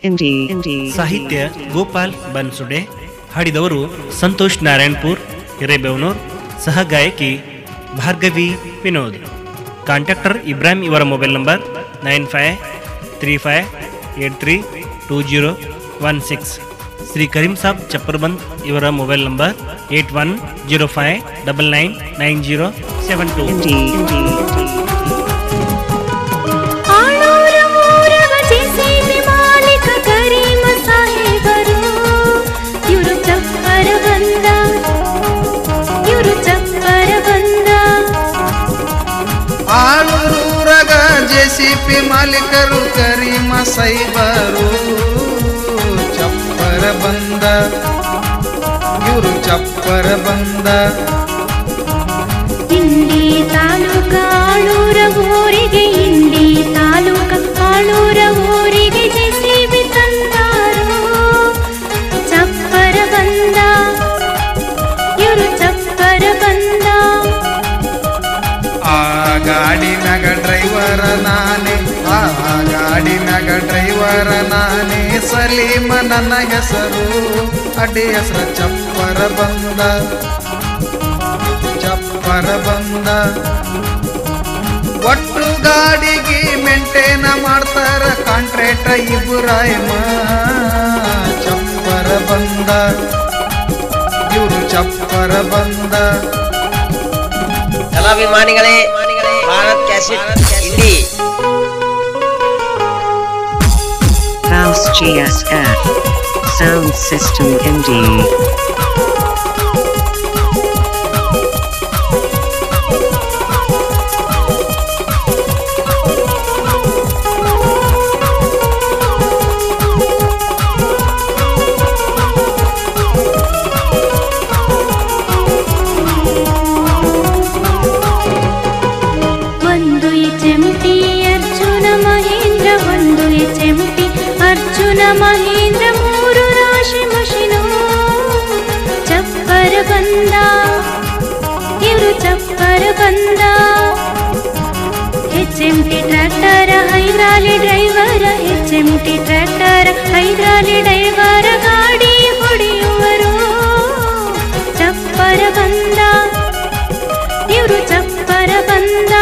Indie, indie, ಸಾಹಿತ್ಯ ಗೋಪಾಲ್ ಬನ್ಸುಡೆ ಹಾಡಿದವರು ಸಂತೋಷ್ ನಾರಾಯಣ್ಪುರ್ ಹಿರೇಬೇವನೂರ್ ಸಹ ಗಾಯಕಿ ಭಾರ್ಗವಿ ವಿನೋದ್ ಕಾಂಟ್ಯಾಕ್ಟರ್ ಇಬ್ರಾಹಿಂ ಇವರ mobile number nine five three five eight three two zero one six Shri Karim Saab Chapparband ಇವರ mobile number eight one zero five double nine nine zero seven two indie, indie, ಆಳೂರ ಊರವ JCB ಮಾಲೀಕ ಕರೀಮ ಸಾಹೇಬರು ಇವರು ಚಪ್ಪರ ಬಂದ ಇವರು ಚಪ್ಪರ ಬಂದ ಆಳೂರಗ ಜೆಸಿಪಿ ಮಾಲೀಕರು ಕರೀಮ ಸೈಬರು ಚಪ್ಪರ ಬಂದ ಇವರು ಚಪ್ಪರ ಬಂದ ಇಂಡಿ ತಾಲೂಕ ಆಳೂರ ಊರಿಗೆ ಇಂಡಿ ತಾಲೂಕ ಆಳೂರ ಊರಿಗೆ ಜೆಸಿಬಿ ತಂದಾರು ಚಪ್ಪರ ಬಂದ ಇವರು ಚಪ್ಪರ ಬಂದ ಆ ಗಾಡಿನಾಗ ಡ್ರೈವರ ನಾನೇ ಆ ಗಾಡಿನಾಗ ಡ್ರೈವರ ನಾನೇ ಸಲೀಮ ನನ್ನ ಹೆಸರು ಅಡ್ಡಿ ಹೆಸರು ಚಪ್ಪರ ಬಂದ ಚಪ್ಪರ ಬಂದ ಒಟ್ಟು ಗಾಡಿಗೆ ಮೇಂಟೈನ್ ಮಾಡ್ತಾರ ಕಾಂಟ್ರಾಕ್ಟ ಇಬ್ರಾಹಿಮ ಚಪ್ಪರ ಬಂದ ಇವರು ಚಪ್ಪರ ಬಂದ ಕಲಾಭಿಮಾನಿಗಳೇ Bharat cassette Indi Faust GSF. Sound System Indie. ಒಂದು ಎಚೆಂಟಿ ಅರ್ಜುನ ಮಹೇಂದ್ರ ಒಂದು ಎಚೆಂಟಿ ಅರ್ಜುನ ಮಹೇಂದ್ರ ಮೂರು ರಾಶಿ ಮಷಿನು ಚಪ್ಪರ ಬಂದ ಇವರು ಚಪ್ಪರ ಬಂದ ಎಚೆಂಟಿ ಟ್ರ್ಯಾಕ್ಟರ್ ಹೈದ್ರಾಲಿ ಡ್ರೈವರ ಎಚೆಂಟಿ ಟ್ರ್ಯಾಕ್ಟರ್ ಹೈದ್ರಾಲಿ ಡ್ರೈವರ ಗಾಡಿ ಹೊಡೆಯುವರು ಚಪ್ಪರ ಬಂದ ಇವರು ಚಪ್ಪರ ಬಂದ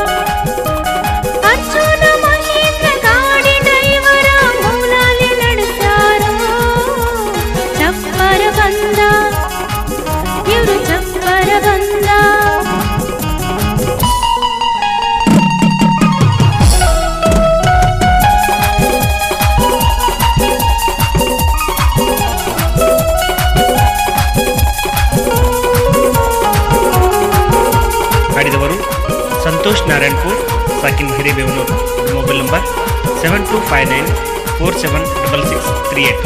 ಅರ್ಜುನ ಮಹೇಂದ್ರ ಗಾಡಿ ಡ್ರೈವರ ಮೌಲಾಲಿ ನಡೆಸಾರೋ ಚಪ್ಪರ ಬಂದ ಇವರು ಚಪ್ಪರ ಬಂದ ಹಾಡಿದವರು ಸಂತೋಷ್ ನಾರಾಯಣ್ಪುರ್ ಸಾಕಿನ್ Hirebevanur mobile number seven two five nine four seven double six three eight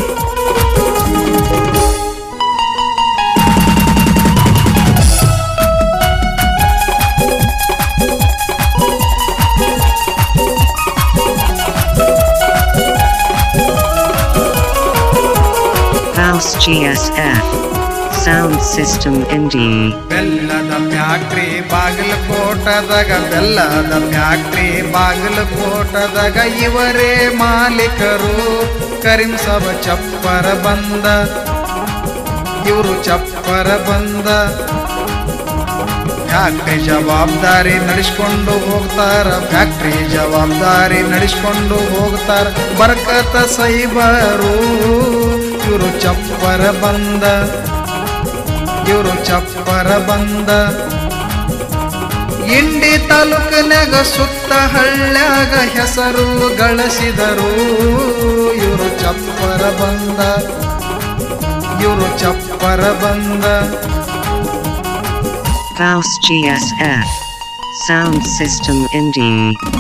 Faust GSF. Sound System Indie. ಬೆಲ್ಲದ ಫ್ಯಾಕ್ಟ್ರಿ ಬಾಗಲಕೋಟದಾಗ ಬೆಲ್ಲದ ಫ್ಯಾಕ್ಟ್ರಿ ಬಾಗಲಕೋಟದಾಗ ಇವರೇ ಮಾಲೀಕರು ಕರೀಂ ಸಬ ಚಪ್ಪರ ಬಂದ ಇವರು ಚಪ್ಪರ ಬಂದ ಫ್ಯಾಕ್ಟ್ರಿ ಜವಾಬ್ದಾರಿ ನಡೆಸ್ಕೊಂಡು ಹೋಗ್ತಾರ ಫ್ಯಾಕ್ಟ್ರಿ ಜವಾಬ್ದಾರಿ ನಡೆಸ್ಕೊಂಡು ಹೋಗ್ತಾರ ಬರ್ಕತ ಸೈಬರು ಇವರು ಚಪ್ಪರ ಬಂದ ಇವರು ಚಪ್ಪರ ಬಂದ ಇಂಡಿ ತಾಲೂಕಿನಾಗ ಸುತ್ತ ಹಳ್ಳ್ಯಾಗ ಹೆಸರು ಗಳಿಸಿದರು ಇವರು ಚಪ್ಪರ ಬಂದ ಇವರು ಚಪ್ಪರ ಬಂದ Faust GSF. Sound System Indie.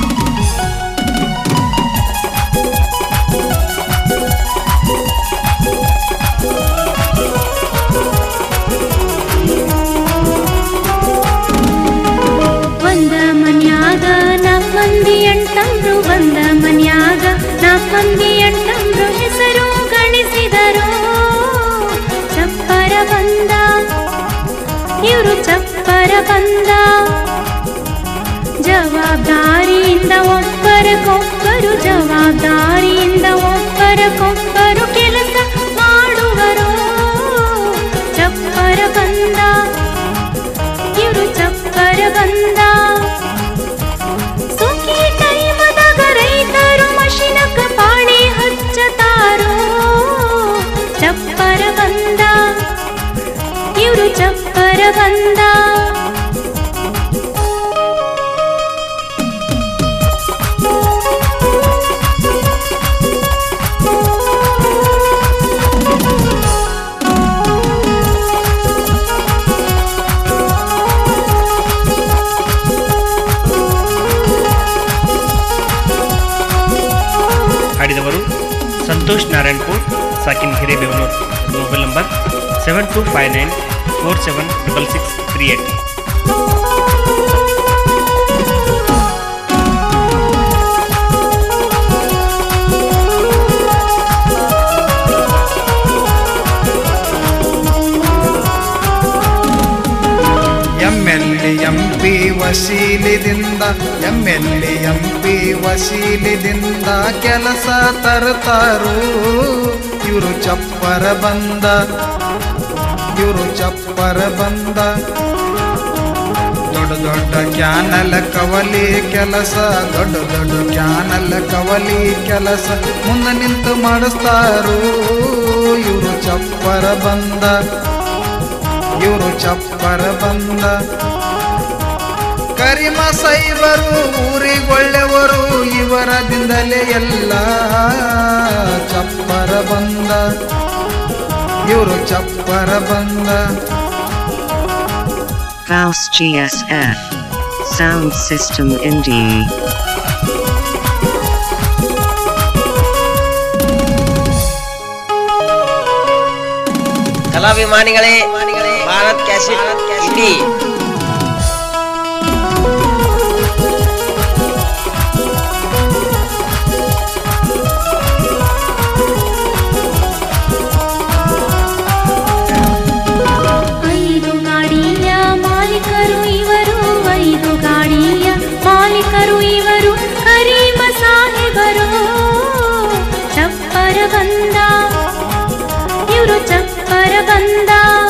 ಒಂದ ಮನ್ಯಾಗ ನಾಲ್ಕು ಮಂದಿ ಎಂಟಂಬ್ರು ಒಂದ ಮನ್ಯಾಗ ನಾಲ್ಕು ಮಂದಿ ಎಂಟಂಬ್ರು ಹೆಸರು ಗಳಿಸಿದರು ಚಪ್ಪರ ಬಂದ ಇವರು ಚಪ್ಪರ ಬಂದ ಜವಾಬ್ದಾರಿಯಿಂದ ಒಬ್ಬರಿಗೊಬ್ಬರು ಜವಾಬ್ದಾರಿಯಿಂದ ಒಬ್ಬರಿಗೊಬ್ಬರು ಸಂತೋಷ್ ನಾರಾಯಣ್ಪುರ್ ಸಾಕಿನ್ Hirebevanur mobile number seven two five nine four seven double six three eight M L M P ವಸೀಲಿದಿಂದ ಎಂ ಎಲ್ ಎಂ ಪಿ ವಸೀಲಿದಿಂದ ಕೆಲಸ ತರ್ತಾರು ಇವರು ಚಪ್ಪರ ಬಂದ ಇವರು ಚಪ್ಪರ ಬಂದ ದೊಡ್ಡ ದೊಡ್ಡ ಕ್ಯಾನಲ್ ಕವಲಿ ಕೆಲಸ ದೊಡ್ಡ ದೊಡ್ಡ ಕ್ಯಾನಲ್ ಕವಲಿ ಕೆಲಸ ಮುಂದೆ ನಿಂತು ಮಾಡಿಸ್ತಾರು ಇವರು ಚಪ್ಪರ ಬಂದ ಇವರು ಚಪ್ಪರ ಬಂದ ಕರಿಮ ಸೈವರು ಊರಿಗೊಳ್ಳೆವರು ಇವರದಿಂದಲೇ ಎಲ್ಲ ಚಪ್ಪರ ಬಂದ ಇವರು ಚಪ್ಪರ ಬಂದ Faust GSF. Sound System Indie. ಕಲಾಭಿಮಾನಿಗಳೇ ಭಾರತ್ ಕ್ಯಾಸೆಟ್ ಇಂಡಿ ಐದು ಗಾಡಿಯ ಮಾಲೀಕರು ಇವರು ಐದು ಗಾಡಿಯ ಮಾಲೀಕರು ಇವರು ಕರೀಮ ಸಾಹೇಬರು ಚಪ್ಪರ ಬಂದ ಇವರು ಚಪ್ಪರ ಬಂದ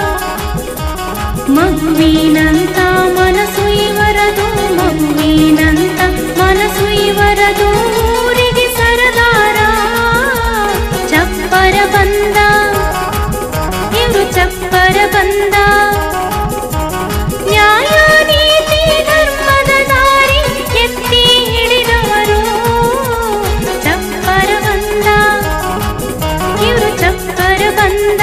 ಮಗುವಿನಂತ ಮನಸ್ಸು ಇವರದು ಮಗುವಿನಂತ ಮನಸ್ಸು ಇವರದು ಊರಿಗೆ ಸರದಾರ ಚಪ್ಪರ ಬಂದ ಇವರು ಚಪ್ಪರ ಬಂದ ನ್ಯಾಯ ನೀತಿ ಧರ್ಮದ ದಾರಿ ಎತ್ತಿ ಹಿಡಿದವರು ಚಪ್ಪರ ಬಂದ ಇವರು ಚಪ್ಪರ ಬಂದ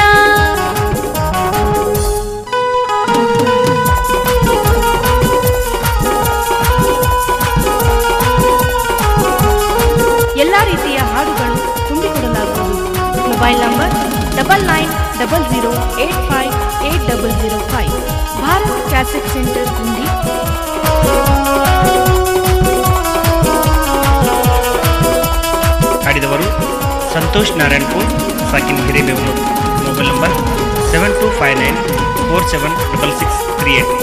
ಎಲ್ಲ ರೀತಿಯ ಹಾಡುಗಳು ತುಂಬಿಕೊಡಲಾಗುವುದು mobile number double nine double zero eight five eight double zero five Bharat cassette centre Hindi ಹಾಡಿದವರು ಸಂತೋಷ್ ನಾರಾಯಣ್ಪುರ್ ಸಾಕಿನ್ Hirebevanur mobile number seven two five nine four seven double six three eight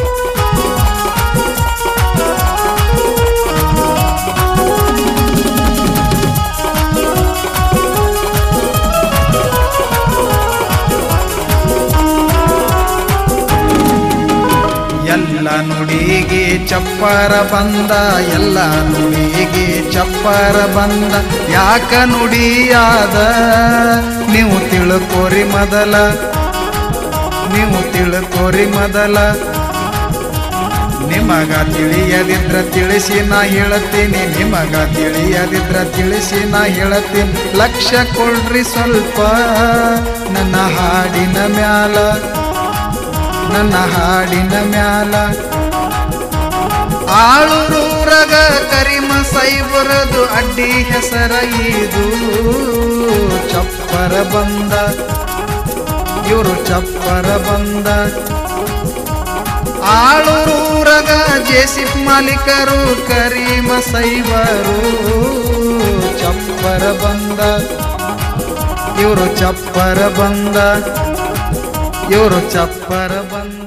ಎಲ್ಲ ನುಡಿಗೆ ಚಪ್ಪರ ಬಂದ ಎಲ್ಲ ನುಡಿಗೆ ಚಪ್ಪರ ಬಂದ ಯಾಕ ನುಡಿಯಾದ ನೀವು ತಿಳ್ಕೋರಿ ಮೊದಲ ನೀವು ತಿಳ್ಕೋರಿ ಮೊದಲ ನಿಮಗ ತಿಳಿಯದಿದ್ರ ತಿಳಿಸಿ ನಾ ಹೇಳತ್ತೀನಿ ನಿಮಗ ತಿಳಿಯದಿದ್ರ ತಿಳಿಸಿ ನಾ ಹೇಳತ್ತೀನಿ ಲಕ್ಷ ಕೊಡ್ರಿ ಸ್ವಲ್ಪ ನನ್ನ ಹಾಡಿನ ಮ್ಯಾಲ ನನ್ನ ಹಾಡಿನ ಮ್ಯಾಲ ಆಳುರೂರಗ ಕರಿಮ ಸೈಬರದು ಅಡ್ಡಿ ಹೆಸರ ಇದು ಚಪ್ಪರ ಬಂದ ಇವರು ಚಪ್ಪರ ಬಂದ ಆಳುರೂರಗ ಜೇಸಿಫ್ ಮಾಲೀಕರು ಕರೀಮ ಸೈವರು ಚಪ್ಪರ ಬಂದ ಇವರು ಚಪ್ಪರ ಬಂದ ಇವರು ಚಪ್ಪರ ಬಂದ